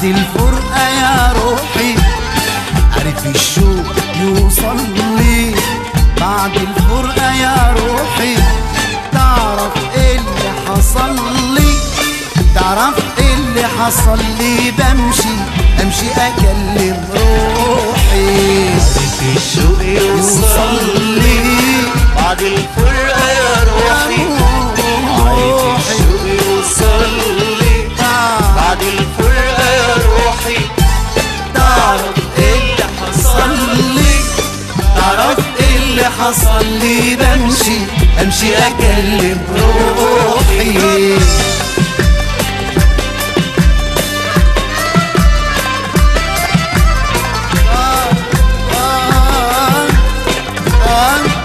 بعد الفرقة يا روحي عارف الشوق يوصل لي بعد الفرقة يا روحي تعرف ايه اللي حصل لي تعرف ايه اللي حصل لي بمشي امشي اكلم روحي عارف الشوق يوصل لي بعد الفرقة يا روحي عارف الشوق يوصل لي بعد الفرقة يا روحي تعرف ايه اللي حصل لي تعرف ايه اللي حصل لي بمشي امشي اكلم روحي آه آه آه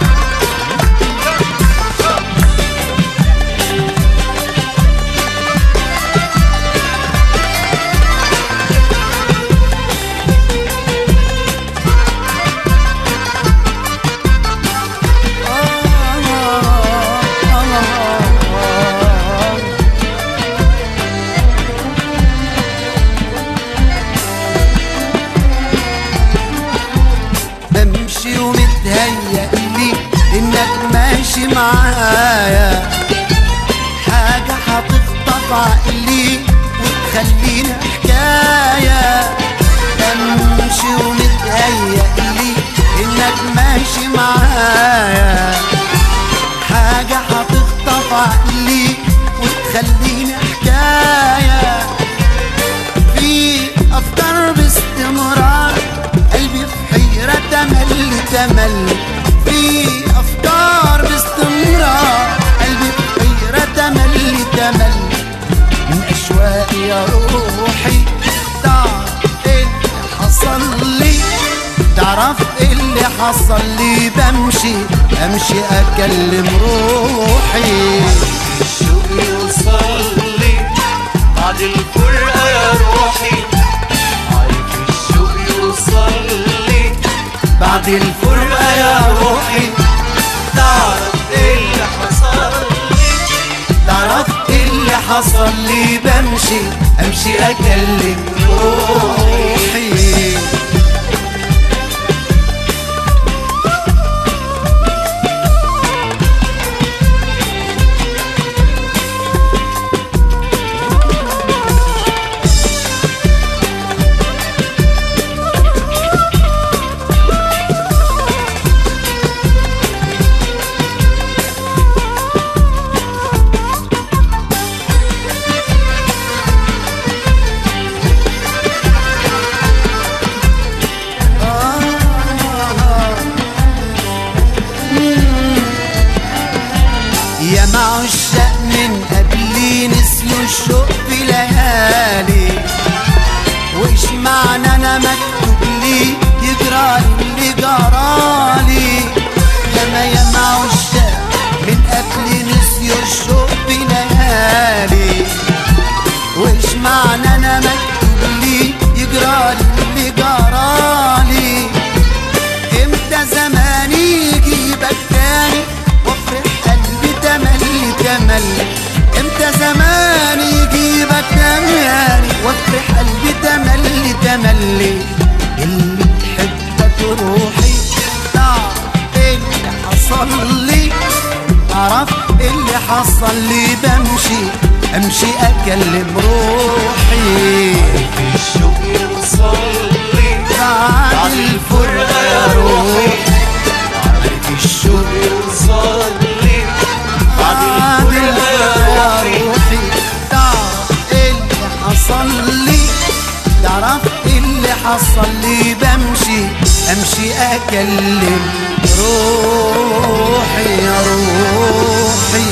بمشي ومتهيأ لي انك ماشي معايا حاجة هتخطف عقلي وتخلينا حكاية بمشي ومتهيأ لي انك ماشي معايا حاجة هتخطف عقلي وتخلينا حكاية في افكار باستمرار قلبي في حيرة تمل تمل في افكار باستمرار قلبي في حيرة تمل تمل من اشواقي يا روحي تعرف ايه اللي حصل لي تعرف ايه اللي حصل لي بمشي امشي اكلم روحي الشوق يوصل لي بعد الفرقة يا روحي عارف الشوق يوصل لي بعد الفرقة يا روحي تعرف ايه اللي حصل لي تعرف ايه اللي حصل لي بمشي امشي اكلم روحي يا معشاق من قبلي نسيوا الشوق في ليالي وإيش معنى أنا مكتوب لي يجرالي اللي جرالي ياما يا معشاق من قبلي نسيوا الشوق في ليالي وإيش معنى أنا مكتوب لي يجرالي اللي جرالي امتى زماني يجيبك تاني وافرح قلبي تملي تملي امتى زماني يجيبك تاني وافرح قلبي تملي تملي اللي تحبك روحي تعرف ايه اللي حصل لي تعرف ايه اللي حصل لي بمشي امشي اكلم روحي في الشوق يوصل لي بعد بعد الفرقة يا روحي عارف الشوق يوصل لي بعد الفرقة يا روحي تعرف ايه اللي حصل لي تعرف ايه اللي حصل لي بمشي امشي اكلم روحي يا روحي